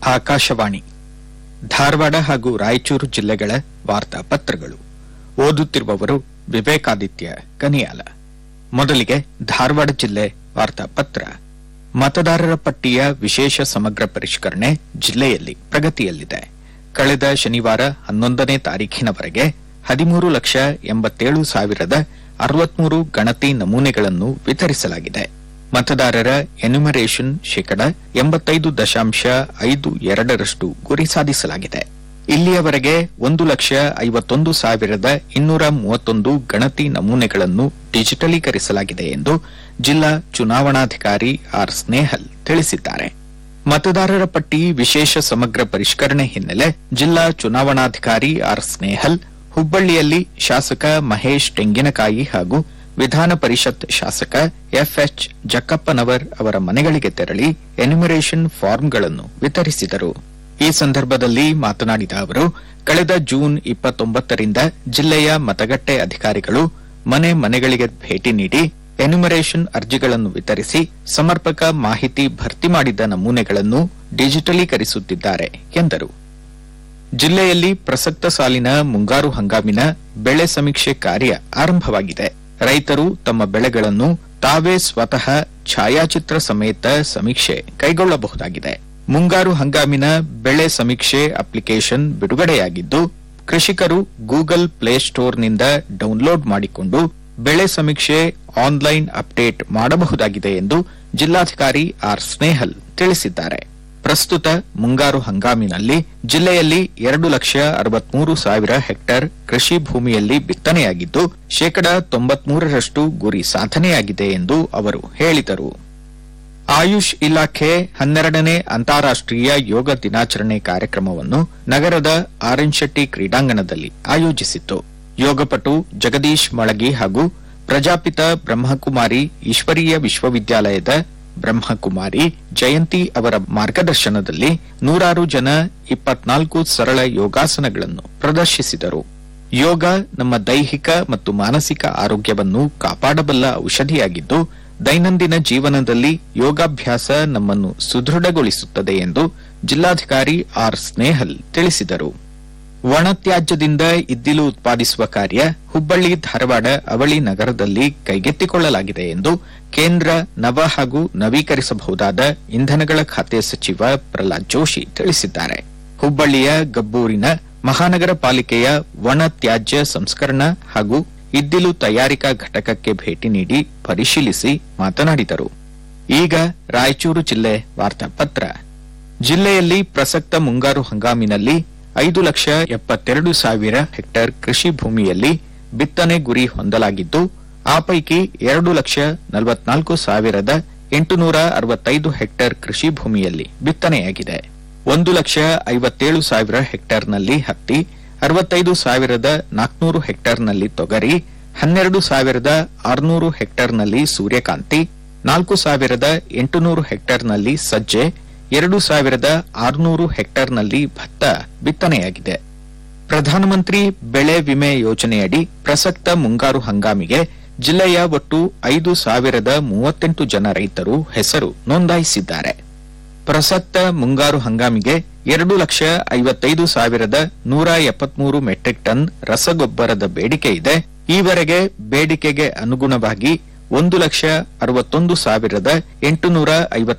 ಆಕಾಶವಾಣಿ ಧಾರವಾಡ ಹಾಗೂ ರಾಯಚೂರು ಜಿಲ್ಲೆಗಳ ವಾರ್ತಾ ಪತ್ರಗಳು ಓದುತ್ತಿರುವವರು ವಿವೇಕಾದಿತ್ಯ ಕನಿಯಾಲ ಮೊದಲಿಗೆ ಧಾರವಾಡ ಜಿಲ್ಲೆ ವಾರ್ತಾ ಪತ್ರ ಮತದಾರರ ಪಟ್ಟಿಯ ವಿಶೇಷ ಸಮಗ್ರ ಪರಿಷ್ಕರಣೆ ಜಿಲ್ಲೆಯಲ್ಲಿ ಪ್ರಗತಿಯಲ್ಲಿದೆ ಕಳೆದ ಶನಿವಾರ ಹನ್ನೊಂದನೇ ತಾರೀಖಿನವರೆಗೆ ಹದಿಮೂರು ಲಕ್ಷ ಎಂಬತ್ತೇಳು ಸಾವಿರದ ಅರವತ್ಮೂರು ಗಣತಿ ನಮೂನೆಗಳನ್ನು ವಿತರಿಸಲಾಗಿದೆ ಮತದಾರರ ಎನ್ಯುಮರೇಷನ್ ಶೇಕಡ ಎಂಬತ್ತೈದು ದಶಾಂಶ ಐದು ಎರಡರಷ್ಟು ಗುರಿ ಸಾಧಿಸಲಾಗಿದೆ ಇಲ್ಲಿಯವರೆಗೆ ಒಂದು ಲಕ್ಷ ಐವತ್ತೊಂದು ಸಾವಿರದ ಇನ್ನೂರ ಮೂವತ್ತೊಂದು ಗಣತಿ ನಮೂನೆಗಳನ್ನು ಡಿಜಿಟಲೀಕರಿಸಲಾಗಿದೆ ಎಂದು ಜಿಲ್ಲಾ ಚುನಾವಣಾಧಿಕಾರಿ ಆರ್ ಸ್ನೇಹಲ್ ತಿಳಿಸಿದ್ದಾರೆ ಮತದಾರರ ಪಟ್ಟಿ ವಿಶೇಷ ಸಮಗ್ರ ಪರಿಷ್ಕರಣೆ ಹಿನ್ನೆಲೆ ಜಿಲ್ಲಾ ಚುನಾವಣಾಧಿಕಾರಿ ಆರ್ ಸ್ನೇಹಲ್ ಹುಬ್ಬಳ್ಳಿಯಲ್ಲಿ ಶಾಸಕ ಮಹೇಶ್ ತೆಂಗಿನಕಾಯಿ ಹಾಗೂ ವಿಧಾನ ಪರಿಷತ್ ಶಾಸಕ ಎಫ್ಎಚ್ ಜಕ್ಕಪ್ಪನವರ್ ಅವರ ಮನೆಗಳಿಗೆ ತೆರಳಿ ಎನ್ಯುಮರೇಷನ್ ಫಾರ್ಮ್ಗಳನ್ನು ವಿತರಿಸಿದರು ಈ ಸಂದರ್ಭದಲ್ಲಿ ಮಾತನಾಡಿದ ಅವರು ಕಳೆದ ಜೂನ್ ಇಪ್ಪತ್ತೊಂಬತ್ತರಿಂದ ಜಿಲ್ಲೆಯ ಮತಗಟ್ಟೆ ಅಧಿಕಾರಿಗಳು ಮನೆ ಮನೆಗಳಿಗೆ ಭೇಟಿ ನೀಡಿ ಎನ್ಯುಮರೇಷನ್ ಅರ್ಜಿಗಳನ್ನು ವಿತರಿಸಿ ಸಮರ್ಪಕ ಮಾಹಿತಿ ಭರ್ತಿ ಮಾಡಿದ ನಮೂನೆಗಳನ್ನು ಡಿಜಿಟಲೀಕರಿಸುತ್ತಿದ್ದಾರೆ ಎಂದರು ಜಿಲ್ಲೆಯಲ್ಲಿ ಪ್ರಸಕ್ತ ಸಾಲಿನ ಮುಂಗಾರು ಹಂಗಾಮಿನ ಬೆಳೆ ಸಮೀಕ್ಷೆ ಕಾರ್ಯ ಆರಂಭವಾಗಿದೆ ರೈತರು ತಮ್ಮ ಬೆಳೆಗಳನ್ನು ತಾವೇ ಸ್ವತಃ ಛಾಯಾಚಿತ್ರ ಸಮೇತ ಸಮೀಕ್ಷೆ ಕೈಗೊಳ್ಳಬಹುದಾಗಿದೆ ಮುಂಗಾರು ಹಂಗಾಮಿನ ಬೆಳೆ ಸಮೀಕ್ಷೆ ಅಪ್ಲಿಕೇಶನ್ ಬಿಡುಗಡೆಯಾಗಿದ್ದು ಕೃಷಿಕರು ಗೂಗಲ್ ಪ್ಲೇಸ್ಟೋರ್ನಿಂದ ಡೌನ್ಲೋಡ್ ಮಾಡಿಕೊಂಡು ಬೆಳೆ ಸಮೀಕ್ಷೆ ಆನ್ಲೈನ್ ಅಪ್ಡೇಟ್ ಮಾಡಬಹುದಾಗಿದೆ ಎಂದು ಜಿಲ್ಲಾಧಿಕಾರಿ ಆರ್ ಸ್ನೇಹಲ್ ತಿಳಿಸಿದ್ದಾರೆ ಪ್ರಸ್ತುತ ಮುಂಗಾರು ಹಂಗಾಮಿನಲ್ಲಿ ಜಿಲ್ಲೆಯಲ್ಲಿ ಎರಡು ಲಕ್ಷ ಅರವತ್ಮೂರು ಸಾವಿರ ಹೆಕ್ಟೇರ್ ಕೃಷಿ ಭೂಮಿಯಲ್ಲಿ ಬಿತ್ತನೆಯಾಗಿದ್ದು ಶೇಕಡ ತೊಂಬತ್ಮೂರರಷ್ಟು ಗುರಿ ಸಾಧನೆಯಾಗಿದೆ ಎಂದು ಅವರು ಹೇಳಿದರು ಆಯುಷ್ ಇಲಾಖೆ ಹನ್ನೆರಡನೇ ಅಂತಾರಾಷ್ಟೀಯ ಯೋಗ ದಿನಾಚರಣೆ ಕಾರ್ಯಕ್ರಮವನ್ನು ನಗರದ ಆರ್ಎನ್ ಶೆಟ್ಟಿ ಕ್ರೀಡಾಂಗಣದಲ್ಲಿ ಆಯೋಜಿಸಿತ್ತು ಯೋಗಪಟು ಜಗದೀಶ್ ಮಳಗಿ ಹಾಗೂ ಪ್ರಜಾಪಿತ ಬ್ರಹ್ಮಕುಮಾರಿ ಈಶ್ವರೀಯ ವಿಶ್ವವಿದ್ಯಾಲಯದ ಬ್ರಹ್ಮಕುಮಾರಿ ಜಯಂತಿ ಅವರ ಮಾರ್ಗದರ್ಶನದಲ್ಲಿ ನೂರಾರು ಜನ ಇಪ್ಪತ್ನಾಲ್ಕು ಸರಳ ಯೋಗಾಸನಗಳನ್ನು ಪ್ರದರ್ಶಿಸಿದರು ಯೋಗ ನಮ್ಮ ದೈಹಿಕ ಮತ್ತು ಮಾನಸಿಕ ಆರೋಗ್ಯವನ್ನು ಕಾಪಾಡಬಲ್ಲ ಔಷಧಿಯಾಗಿದ್ದು ದೈನಂದಿನ ಜೀವನದಲ್ಲಿ ಯೋಗಾಭ್ಯಾಸ ನಮ್ಮನ್ನು ಸುದೃಢಗೊಳಿಸುತ್ತದೆ ಎಂದು ಜಿಲ್ಲಾಧಿಕಾರಿ ಆರ್ ಸ್ನೇಹಲ್ ತಿಳಿಸಿದರು ಒಣತ್ಯಾಜ್ಯದಿಂದ ಇದ್ದಿಲು ಉತ್ಪಾದಿಸುವ ಕಾರ್ಯ ಹುಬ್ಬಳ್ಳಿ ಧಾರವಾಡ ಅವಳಿ ನಗರದಲ್ಲಿ ಕೈಗೆತ್ತಿಕೊಳ್ಳಲಾಗಿದೆ ಎಂದು ಕೇಂದ್ರ ನವ ಹಾಗೂ ನವೀಕರಿಸಬಹುದಾದ ಇಂಧನಗಳ ಖಾತೆ ಸಚಿವ ಪ್ರಹ್ಲಾದ್ ಜೋಶಿ ತಿಳಿಸಿದ್ದಾರೆ ಹುಬ್ಬಳ್ಳಿಯ ಗಬ್ಬೂರಿನ ಮಹಾನಗರ ಪಾಲಿಕೆಯ ಒಣ ತ್ಯಾಜ್ಯ ಸಂಸ್ಕರಣಾ ಹಾಗೂ ಇದ್ದಿಲು ತಯಾರಿಕಾ ಘಟಕಕ್ಕೆ ಭೇಟಿ ನೀಡಿ ಪರಿಶೀಲಿಸಿ ಮಾತನಾಡಿದರು ಈಗ ರಾಯಚೂರು ಜಿಲ್ಲೆ ವಾರ್ತಾಪತ್ರ ಜಿಲ್ಲೆಯಲ್ಲಿ ಪ್ರಸಕ್ತ ಮುಂಗಾರು ಹಂಗಾಮಿನಲ್ಲಿ ಐದು ಲಕ್ಷ ಎಪ್ಪತ್ತೆರಡು ಸಾವಿರ ಹೆಕ್ಟೇರ್ ಕೃಷಿ ಭೂಮಿಯಲ್ಲಿ ಬಿತ್ತನೆ ಗುರಿ ಹೊಂದಲಾಗಿದ್ದು ಆ ಪೈಕಿ ಎರಡು ಲಕ್ಷ ನಲವತ್ನಾಲ್ಕು ಸಾವಿರದ ಎಂಟುನೂರ ಅರವತ್ತೈದು ಹೆಕ್ಟೇರ್ ಕೃಷಿ ಭೂಮಿಯಲ್ಲಿ ಬಿತ್ತನೆಯಾಗಿದೆ ಒಂದು ಲಕ್ಷ ಐವತ್ತೇಳು ಸಾವಿರ ಹೆಕ್ಟೇರ್ನಲ್ಲಿ ಹತ್ತಿ ಅರವತ್ತೈದು ಸಾವಿರದ ನಾಲ್ಕುನೂರು ಹೆಕ್ಟೇರ್ನಲ್ಲಿ ತೊಗರಿ ಹನ್ನೆರಡು ಸಾವಿರದ ಆರುನೂರು ಹೆಕ್ಟೇರ್ನಲ್ಲಿ ಸೂರ್ಯಕಾಂತಿ ನಾಲ್ಕು ಸಾವಿರದ ಎಂಟುನೂರು ಹೆಕ್ಟೇರ್ನಲ್ಲಿ ಸಜ್ಜೆ ಎರಡು ಸಾವಿರದ ಆರುನೂರು ಹೆಕ್ಟೇರ್ನಲ್ಲಿ ಭತ್ತ ಬಿತ್ತನೆಯಾಗಿದೆ ಪ್ರಧಾನಮಂತ್ರಿ ಬೆಳೆ ವಿಮೆ ಯೋಜನೆಯಡಿ ಪ್ರಸಕ್ತ ಮುಂಗಾರು ಹಂಗಾಮಿಗೆ ಜಿಲ್ಲೆಯ ಒಟ್ಟು ಐದು ಸಾವಿರದ ಮೂವತ್ತೆಂಟು ಜನ ರೈತರು ಹೆಸರು ನೋಂದಾಯಿಸಿದ್ದಾರೆ ಪ್ರಸಕ್ತ ಮುಂಗಾರು ಹಂಗಾಮಿಗೆ ಎರಡು ಲಕ್ಷ ಐವತ್ತೈದು ಸಾವಿರದ ನೂರ ಎಪ್ಪತ್ಮೂರು ಮೆಟ್ರಿಕ್ ಟನ್ ರಸಗೊಬ್ಬರದ ಬೇಡಿಕೆ ಇದೆ ಈವರೆಗೆ ಬೇಡಿಕೆಗೆ ಅನುಗುಣವಾಗಿ ಒಂದು ಲಕ್ಷ ಅರವತ್ತೊಂದು ಸಾವಿರದ ಎಂಟುನೂರ